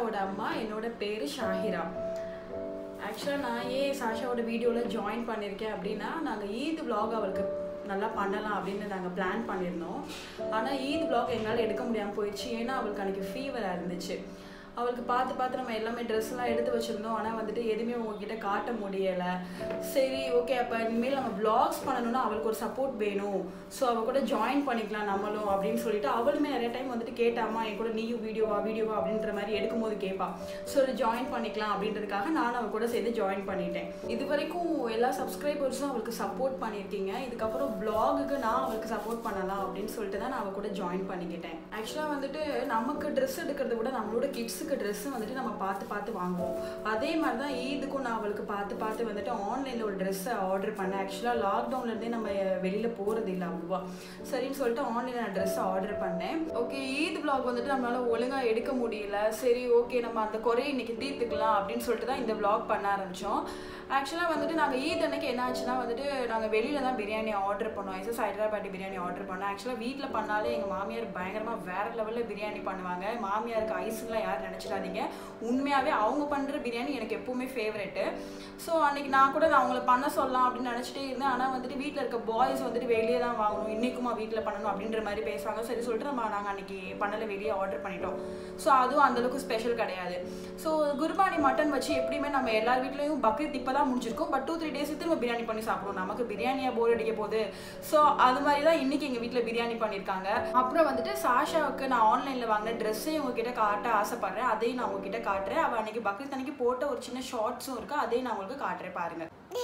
சாஷாவோட அம்மா என்னோட பேர் ஷாஹிரா ஆக்சுவலாக நான் ஏன் சாஷாவோட வீடியோவில் ஜாயின் பண்ணியிருக்கேன் அப்படின்னா நாங்கள் ஈத் vlog அவளுக்கு நல்லா பண்ணலாம் அப்படின்னு நாங்கள் பிளான் பண்ணியிருந்தோம் ஆனால் ஈத் vlog எங்களால் எடுக்க முடியாமல் போயிடுச்சு ஏன்னா அவளுக்கு அன்றைக்கி ஃபீவராக இருந்துச்சு அவளுக்கு பார்த்து பார்த்து நம்ம எல்லாமே ட்ரெஸ் எல்லாம் எடுத்து வச்சிருந்தோம் ஆனால் வந்துட்டு எதுவுமே உங்ககிட்ட காட்ட முடியலை சரி ஓகே அப்போ இனிமேல் நம்ம vlogs பண்ணணும்னா அவளுக்கு ஒரு சப்போர்ட் வேணும் ஸோ அவள் கூட ஜாயின் பண்ணிக்கலாம் நம்மளும் அப்படின்னு சொல்லிட்டு அவளுமே நிறைய டைம் வந்துட்டு கேட்டாமா என் கூட நீயும் வீடியோவா வீடியோவா அப்படின்ற மாதிரி எடுக்கும்போது கேட்பா ஸோ ஜாயின் பண்ணிக்கலாம் அப்படின்றதுக்காக நானும் அவள் கூட சேர்ந்து ஜாயின் பண்ணிட்டேன் இது வரைக்கும் எல்லா சப்ஸ்கிரைபர்ஸும் அவளுக்கு சப்போர்ட் பண்ணியிருக்கீங்க இதுக்கப்புறம் vlogக்கு நான் அவளுக்கு சப்போர்ட் பண்ணலாம் அப்படின்னு சொல்லிட்டு தான் நான் அவள் கூட ஜாயின் பண்ணிக்கிட்டேன் ஆக்சுவலாக வந்துட்டு நமக்கு ட்ரெஸ் எடுக்கிறத விட நம்மளோட கிட்ஸுக்கு ட்ரெஸ் வந்துட்டு நம்ம பார்த்து பார்த்து வாங்குவோம் அதே மாதிரி தான் ஈதுக்கும் நான் அவளுக்கு பார்த்து பார்த்து வந்துட்டு ஆன்லைனில் ஒரு ட்ரெஸ்ஸை ஆர்டர் பண்ணேன் ஆக்சுவலாக லாக்டவுன்லேருந்தே நம்ம வெளியில் போகிறது இல்லை அவ்வளோவா சரின்னு சொல்லிட்டு ஆன்லைனில் நான் ட்ரெஸ் ஆர்டர் பண்ணேன் ஓகே ஈத் vlog வந்துட்டு நம்மளால ஒழுங்காக எடுக்க முடியல சரி ஓகே நம்ம அந்த குறையை இன்னைக்கு தீர்த்துக்கலாம் அப்படின்னு சொல்லிட்டு தான் இந்த vlog பண்ண ஆரம்பித்தோம் ஆக்சுவலாக வந்துட்டு நாங்கள் ஈத் அன்னைக்கு என்ன ஆச்சுன்னா வந்துட்டு நாங்கள் வெளியில் தான் பிரியாணி ஆர்டர் பண்ணோம் எஸ்எஸ் ஹைதராபாடி பிரியாணி ஆர்டர் பண்ணோம் ஆக்சுவலாக வீட்டில் பண்ணாலே எங்கள் மாமியார் பயங்கரமாக வேற லெவலில் பிரியாணி பண்ணுவாங்க மாமியாருக்கு ஐஸ்லாம் யாரும் நினச்சிடாதீங்க உண்மையாகவே அவங்க பண்ணுற பிரியாணி எனக்கு எப்பவுமே ஃபேவரெட்டு ஸோ அன்னைக்கு நான் கூட நான் அவங்கள பண்ண சொல்லலாம் அப்படின்னு நினச்சிட்டே இருந்தேன் ஆனால் வந்துட்டு வீட்டில் இருக்க பாய்ஸ் வந்துட்டு வெளியே தான் வாங்கணும் இன்றைக்குமா வீட்டில் பண்ணணும் அப்படின்ற மாதிரி பேசுவாங்க சரி சொல்லிட்டு நம்ம நாங்கள் அன்னைக்கு பண்ணலை வெளியே ஆர்டர் பண்ணிட்டோம் ஸோ அதுவும் அந்தளவுக்கு ஸ்பெஷல் கிடையாது ஸோ குர்பானி மட்டன் வச்சு எப்படியுமே நம்ம எல்லார் வீட்லேயும் பக்ரீத் இப்போ தான் முடிஞ்சிருக்கும் பட் டூ த்ரீ டேஸ் திரும்ப பிரியாணி பண்ணி சாப்பிடுவோம் நமக்கு பிரியாணியாக போர் அடிக்க போகுது ஸோ அது மாதிரி தான் இன்னைக்கு எங்கள் வீட்டில் பிரியாணி பண்ணியிருக்காங்க அப்புறம் வந்துட்டு சாஷாவுக்கு நான் ஆன்லைனில் வாங்கின ட்ரெஸ்ஸையும் உங்ககிட்ட காட்ட ஆசைப்படுறேன் அதையும் நான் உங்ககிட்ட காட்டுறேன் அவள் அன்னைக்கு பக்ரீத் அன்னைக்கு போட்ட ஒரு சின்ன ஷார்ட்ஸும் இருக்கு அதையும் நான் உங்களுக்கு காட்டுறேன் பாருங்க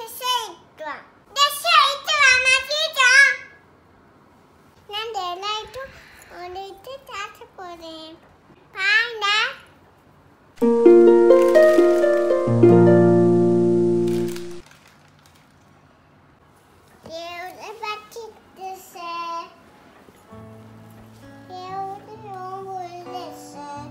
நான் டெய்லைட்டும் வந்துட்டு தாத்த போறேன் பாண்டா Eu bati desse. Eu não vou descer.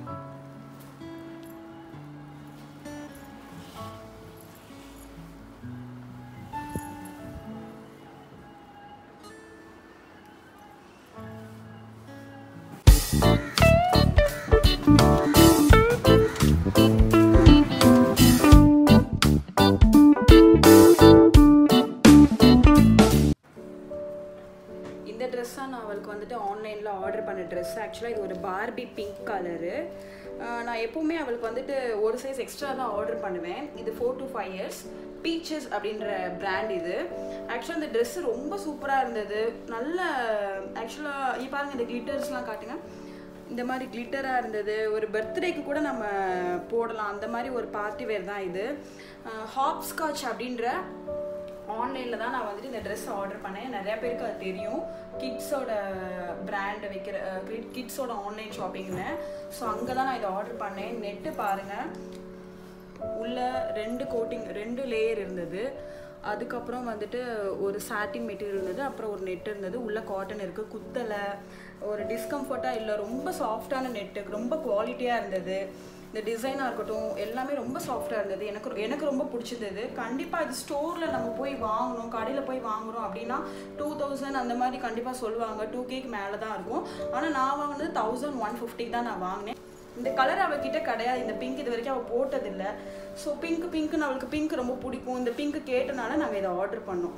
இந்த ட்ரெஸ் தான் நான் அவளுக்கு வந்துட்டு ஆன்லைனில் ஆர்டர் பண்ண ட்ரெஸ் ஆக்சுவலாக இது ஒரு பார்பி பிங்க் கலரு நான் எப்போவுமே அவளுக்கு வந்துட்டு ஒரு சைஸ் எக்ஸ்ட்ரா தான் ஆர்டர் பண்ணுவேன் இது four to five years Peaches அப்படின்ற பிராண்ட் இது ஆக்சுவலாக இந்த ட்ரெஸ் ரொம்ப சூப்பராக இருந்தது நல்ல ஆக்சுவலாக இ பாருங்க இந்த கிளிட்டர்ஸ்லாம் காட்டுங்க இந்த மாதிரி கிளிட்டராக இருந்தது ஒரு பர்த்டேக்கு கூட நம்ம போடலாம் அந்த மாதிரி ஒரு பார்ட்டி வேர் தான் இது ஹாப்ஸ்காட்ச் அப்படின்ற ஆன்லைனில் தான் நான் வந்துட்டு இந்த ட்ரெஸ் ஆர்டர் பண்ணேன் நிறைய பேருக்கு அது தெரியும் கிட்ஸோட பிராண்ட் வைக்கிற கிட்ஸோட ஆன்லைன் ஷாப்பிங்னு ஸோ அங்கே தான் நான் இதை ஆர்டர் பண்ணேன் நெட்டு பாருங்கள் உள்ள ரெண்டு கோட்டிங் ரெண்டு லேயர் இருந்தது அதுக்கப்புறம் வந்துட்டு ஒரு சாட்டின் மெட்டீரியல் இருந்தது அப்புறம் ஒரு நெட் இருந்தது உள்ள காட்டன் இருக்குது குத்தலை ஒரு டிஸ்கம்ஃபர்ட்டாக இல்லை ரொம்ப சாஃப்டான நெட்டு ரொம்ப குவாலிட்டியாக இருந்தது இந்த டிசைனாக இருக்கட்டும் எல்லாமே ரொம்ப சாஃப்டாக இருந்தது எனக்கு எனக்கு ரொம்ப பிடிச்சிருந்தது கண்டிப்பாக இது ஸ்டோரில் நம்ம போய் வாங்கணும் கடையில் போய் வாங்குறோம் அப்படின்னா டூ தௌசண்ட் அந்த மாதிரி கண்டிப்பாக சொல்லுவாங்க டூ கேக்கு மேலே தான் இருக்கும் ஆனால் நான் வாங்கினது தௌசண்ட் ஒன் ஃபிஃப்டிக்கு தான் நான் வாங்கினேன் இந்த கலர் அவகிட்ட கிடையாது இந்த பிங்க் இது வரைக்கும் அவள் போட்டதில்லை ஸோ பிங்க் பிங்க்னு அவளுக்கு பிங்க் ரொம்ப பிடிக்கும் இந்த பிங்க் கேட்டனால நாங்கள் இதை ஆர்டர் பண்ணோம்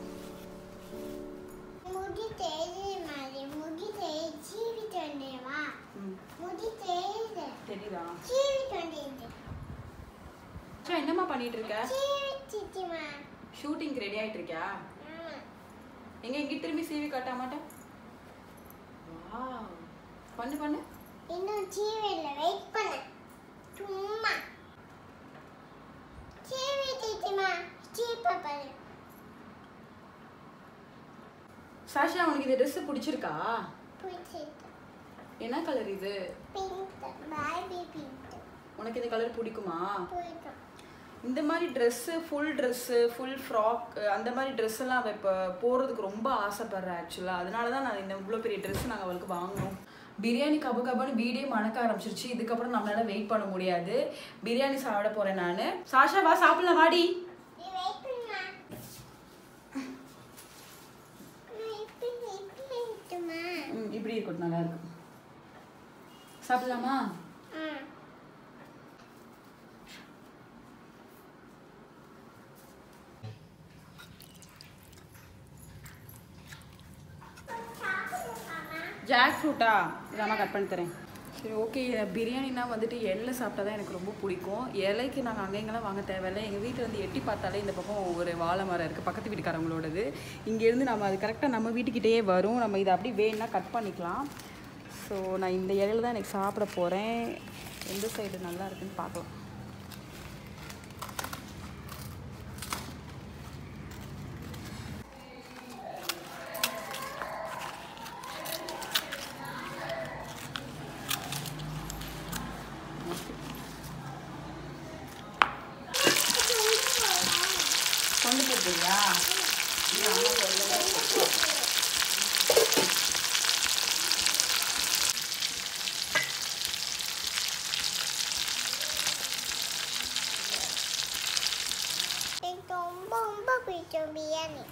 முடி தேய்து மாதிரி முடி தேய் ஜீவிட்டு வந்தேவா ம் முடி தேய்து தெரியுதா ஜீவிட்டு வந்தேன் அச்சா என்னம்மா பண்ணிட்டு இருக்க ஜீவிச்சிட்டுமா ஷூட்டிங்க்கு ரெடி ஆயிட்டு இருக்கியா ஆமா எங்க இங்க திரும்பி சீவி காட்ட மாட்டேன் வாவ் பண்ணு பண்ணு இன்னும் ஜீவில வெயிட் பண்ண சும்மா ஜீவிட்டுமா ஜீப்ப பாரு சாஷா உனக்கு இந்த ட்ரெஸ் பிடிச்சிருக்கா பிடிச்சிட்டு என்ன கலர் இது பிங்க் பார்பி பிங்க் உனக்கு இந்த கலர் பிடிக்குமா போயிட்டோம் இந்த மாதிரி dress full dress full frock அந்த மாதிரி ட்ரெஸ் எல்லாம் அவள் இப்போ போகிறதுக்கு ரொம்ப ஆசைப்படுறேன் ஆக்சுவலாக அதனால தான் நான் இந்த இவ்வளோ பெரிய ட்ரெஸ் நாங்கள் அவளுக்கு வாங்கினோம் பிரியாணி கப கபன்னு வீடே மணக்க ஆரம்பிச்சிருச்சு இதுக்கப்புறம் நம்மளால வெயிட் பண்ண முடியாது பிரியாணி சாப்பிட போறேன் நான் சாஷா வா சாப்பிடலாம் வாடி நீ வெயிட் பண்ணுமா நான் இப்படி இப்படி வெயிட்டுமா ம் இப்படி இருக்கட்டும் நல்லா இருக்கும் சாப்பிடலாமா ஆ ஜாக் ஃப்ரூட்டா இதாம்மா கட் பண்ணி தரேன் சரி ஓகே பிரியாணினா வந்துட்டு இலையில் சாப்பிட்டா தான் எனக்கு ரொம்ப பிடிக்கும் இலைக்கு நாங்கள் அங்கெங்கெல்லாம் வாங்க தேவையில்லை எங்கள் வீட்டில் வந்து எட்டி பார்த்தாலே இந்த பக்கம் ஒரு வாழை மரம் இருக்குது பக்கத்து வீட்டுக்காரங்களோடது இங்கேருந்து நம்ம அது கரெக்டாக நம்ம வீட்டுக்கிட்டேயே வரும் நம்ம இதை அப்படியே வேணும்னா கட் பண்ணிக்கலாம் ஸோ நான் இந்த இலையில தான் எனக்கு சாப்பிட போகிறேன் எந்த சைடு நல்லா இருக்குன்னு பார்க்கலாம் கொண்டு போறியா எனக்கு ரொம்ப ரொம்ப பிடிக்கும் பிரியாணி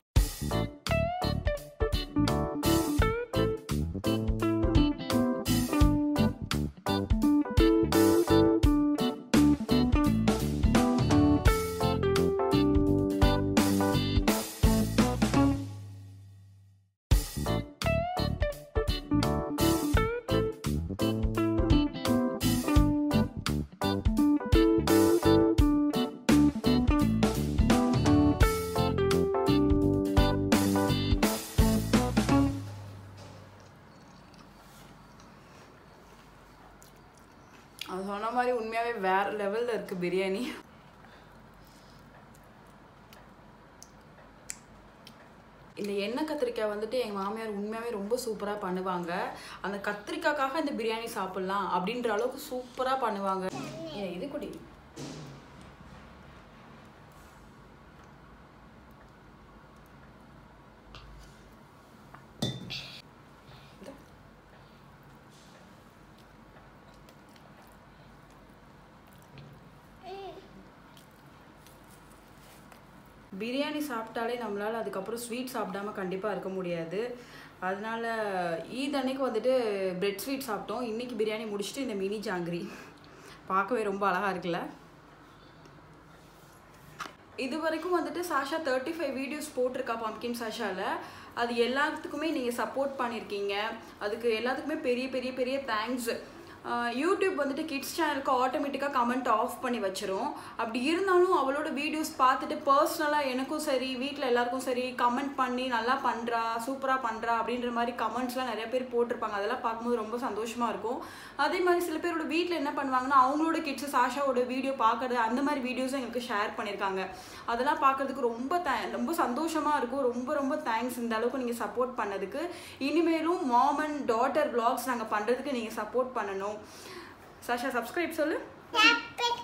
அது சொன்ன மாதிரி உண்மையாகவே வேற லெவலில் இருக்குது பிரியாணி இந்த எண்ணெய் கத்திரிக்காய் வந்துட்டு எங்கள் மாமியார் உண்மையாகவே ரொம்ப சூப்பராக பண்ணுவாங்க அந்த கத்திரிக்காய்க்காக இந்த பிரியாணி சாப்பிட்லாம் அப்படின்ற அளவுக்கு சூப்பராக பண்ணுவாங்க ஏ இது குடி பிரியாணி சாப்பிட்டாலே நம்மளால் அதுக்கப்புறம் ஸ்வீட் சாப்பிடாம கண்டிப்பாக இருக்க முடியாது அதனால ஈத் அன்னைக்கு வந்துட்டு பிரெட் ஸ்வீட் சாப்பிட்டோம் இன்னைக்கு பிரியாணி முடிச்சுட்டு இந்த மினி ஜாங்கிரி பார்க்கவே ரொம்ப அழகாக இருக்குல்ல இது வரைக்கும் வந்துட்டு சாஷா தேர்ட்டி ஃபைவ் வீடியோஸ் போட்டிருக்கா பம்கின் சாஷாவில் அது எல்லாத்துக்குமே நீங்கள் சப்போர்ட் பண்ணியிருக்கீங்க அதுக்கு எல்லாத்துக்குமே பெரிய பெரிய பெரிய தேங்க்ஸ் யூடியூப் வந்துட்டு கிட்ஸ் சேனலுக்கு ஆட்டோமேட்டிக்காக கமெண்ட் ஆஃப் பண்ணி வச்சிரும் அப்படி இருந்தாலும் அவளோட வீடியோஸ் பார்த்துட்டு பர்சனலாக எனக்கும் சரி வீட்டில் எல்லாருக்கும் சரி கமெண்ட் பண்ணி நல்லா பண்ணுறா சூப்பராக பண்ணுறா அப்படின்ற மாதிரி கமெண்ட்ஸ்லாம் நிறைய பேர் போட்டிருப்பாங்க அதெல்லாம் பார்க்கும்போது ரொம்ப சந்தோஷமாக இருக்கும் அதே மாதிரி சில பேரோட வீட்டில் என்ன பண்ணுவாங்கன்னா அவங்களோட கிட்ஸ் சாஷாவோட வீடியோ பார்க்கறது அந்த மாதிரி வீடியோஸும் எங்களுக்கு ஷேர் பண்ணியிருக்காங்க அதெல்லாம் பார்க்கறதுக்கு ரொம்ப த ரொம்ப சந்தோஷமாக இருக்கும் ரொம்ப ரொம்ப தேங்க்ஸ் இந்த அளவுக்கு நீங்கள் சப்போர்ட் பண்ணதுக்கு இனிமேலும் மாம் அண்ட் டாட்டர் vlogs நாங்கள் பண்ணுறதுக்கு நீங்கள் சப்போர்ட் பண்ணணும் சாஷா சப்ஸ்கிரைப் சொல்லு Happy